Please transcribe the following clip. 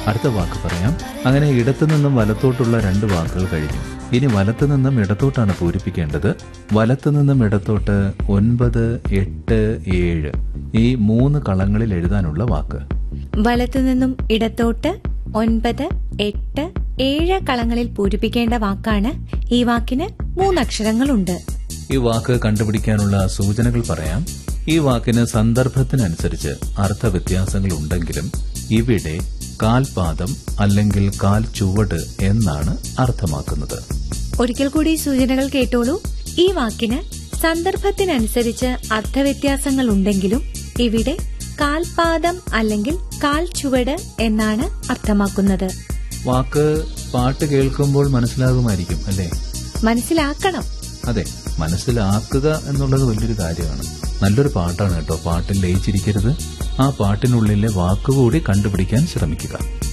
അടുത്ത വാക്ക് പറയാം അങ്ങനെ ഇടത്തു നിന്നും വലത്തോട്ടുള്ള രണ്ട് വാക്കുകൾ കഴിഞ്ഞു ഇനി വലത്തു നിന്നും ഇടത്തോട്ടാണ് പൂരിപ്പിക്കേണ്ടത് വലത്തു നിന്നും ഇടത്തോട്ട് ഒൻപത് എട്ട് ഏഴ് ഈ മൂന്ന് കളങ്ങളിൽ എഴുതാനുള്ള വാക്ക് വലത്തുനിന്നും ഇടത്തോട്ട് ഒൻപത് എട്ട് ഏഴ് കളങ്ങളിൽ പൂരിപ്പിക്കേണ്ട വാക്കാണ് ഈ വാക്കിന് മൂന്നക്ഷരങ്ങളുണ്ട് ഈ വാക്ക് കണ്ടുപിടിക്കാനുള്ള സൂചനകൾ പറയാം ഈ വാക്കിന് സന്ദർഭത്തിനനുസരിച്ച് അർത്ഥവ്യത്യാസങ്ങൾ ഉണ്ടെങ്കിലും ഇവിടെ കാൽപാദം അല്ലെങ്കിൽ കാൽ ചുവട് എന്നാണ് അർത്ഥമാക്കുന്നത് ഒരിക്കൽ കൂടി സൂചനകൾ കേട്ടോളൂ ഈ വാക്കിന് സന്ദർഭത്തിനനുസരിച്ച് അർത്ഥവ്യത്യാസങ്ങൾ ഉണ്ടെങ്കിലും ഇവിടെ കാൽപാദം അല്ലെങ്കിൽ കാൽ ചുവട് എന്നാണ് അർത്ഥമാക്കുന്നത് വാക്ക് പാട്ട് കേൾക്കുമ്പോൾ മനസ്സിലാകുമായിരിക്കും അല്ലേ മനസ്സിലാക്കണം അതെ മനസ്സിലാക്കുക എന്നുള്ളത് വലിയൊരു കാര്യമാണ് നല്ലൊരു പാട്ടാണ് കേട്ടോ പാട്ടിൽ ലയിച്ചിരിക്കരുത് ആ പാട്ടിനുള്ളിലെ വാക്കുകൂടി കണ്ടുപിടിക്കാൻ ശ്രമിക്കുക